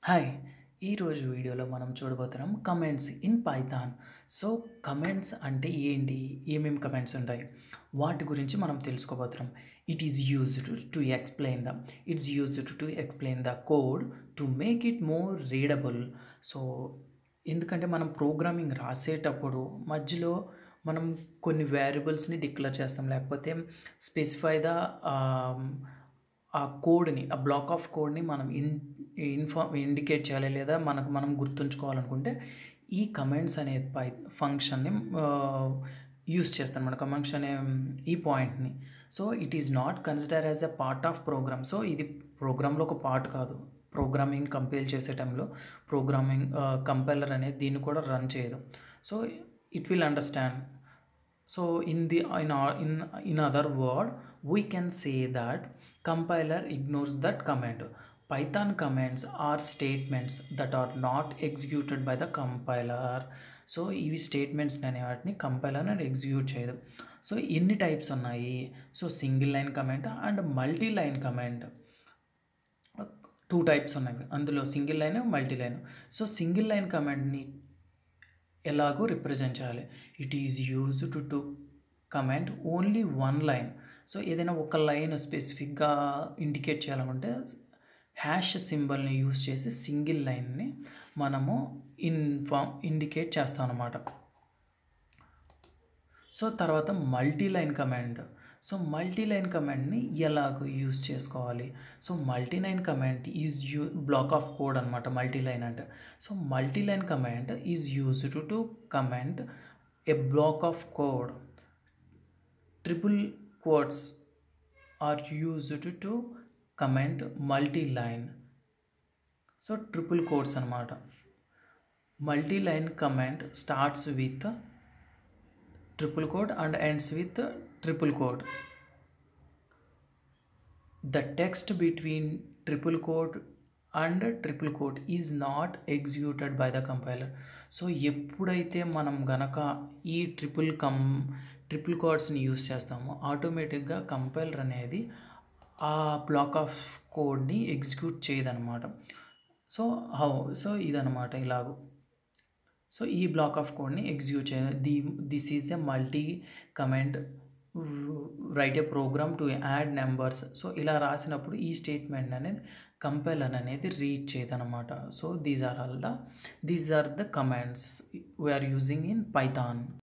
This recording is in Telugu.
హాయ్ ఈరోజు వీడియోలో మనం చూడబోతున్నాం comments in Python so comments అంటే ఏంటి ఏమేమి కమెంట్స్ ఉంటాయి వాటి గురించి మనం తెలుసుకోబోతున్నాం it is used to explain the it's used to explain the code to make it more readable so ఎందుకంటే మనం ప్రోగ్రామింగ్ రాసేటప్పుడు మధ్యలో మనం కొన్ని వేరియబుల్స్ని డిక్లేర్ చేస్తాం లేకపోతే స్పెసిఫై ద ఆ కోడ్ని ఆ బ్లాక్ ఆఫ్ కోడ్ని మనం ఇన్ ఇన్ఫార్మ్ ఇండికేట్ చేయాలి లేదా మనకు మనం గుర్తుంచుకోవాలనుకుంటే ఈ కమెంట్స్ అనే పై ఫంక్షన్ని యూస్ చేస్తాను మన కమెంట్స్ అనే ఈ పాయింట్ని so it is not consider as a part of program so ఇది ప్రోగ్రాంలో ఒక పార్ట్ కాదు ప్రోగ్రామింగ్ కంపైల్ చేసే టైంలో ప్రోగ్రామింగ్ కంపైలర్ అనేది దీన్ని కూడా రన్ చేయదు so it will understand so in the in our in in other word we can say that compiler ignores that command python commands are statements that are not executed by the compiler so ఇవి స్టేట్మెంట్స్ అనే వాటిని కంపైలర్ అనేది ఎగ్జిక్యూట్ చేయదు సో ఎన్ని టైప్స్ ఉన్నాయి so single line comment and multi line comment two types ఉన్నాయి అందులో single line multi line so single line కమెంట్ని ఎలాగో రిప్రజెంట్ చేయాలి it is used to comment only one line so ఏదైనా ఒక లైన్ స్పెసిఫిక్గా ఇండికేట్ చేయాలనుకుంటే హ్యాష్ సింబల్ని యూజ్ చేసి సింగిల్ లైన్ని మనము ఇన్ఫామ్ ఇండికేట్ చేస్తాం అన్నమాట సో తర్వాత multi line command so multi line కమాండ్ని ఎలాగో యూజ్ చేసుకోవాలి so multi line command is you block of code అనమాట మల్టీ లైన్ అంటే so multi line command is used to command a block of code triple quotes are used to comment multi line so triple quotes అనమాట multi line comment starts with triple quote and ends with triple quote the text between triple quote and triple quote is not executed by the compiler so ఎప్పుడైతే మనం గనక ఈ ట్రిపుల్ కమ్ ట్రిపుల్ కోడ్స్ని యూస్ చేస్తామో ఆటోమేటిక్గా కంపైలర్ అనేది ఆ బ్లాక్ ఆఫ్ కోడ్ని ఎగ్జిక్యూట్ చేయదనమాట సో హౌ సో ఇదనమాట ఇలాగూ సో ఈ బ్లాక్ ఆఫ్ కోడ్ని ఎగ్జిక్యూట్ చేయాలి the this is a multi comment write a program to add numbers so ఇలా రాసినప్పుడు ఈ స్టేట్మెంట్ అనేది కంపైలర్ అనేది రీడ్ చేయదనమాట so these are all the these are the commands we're using in Python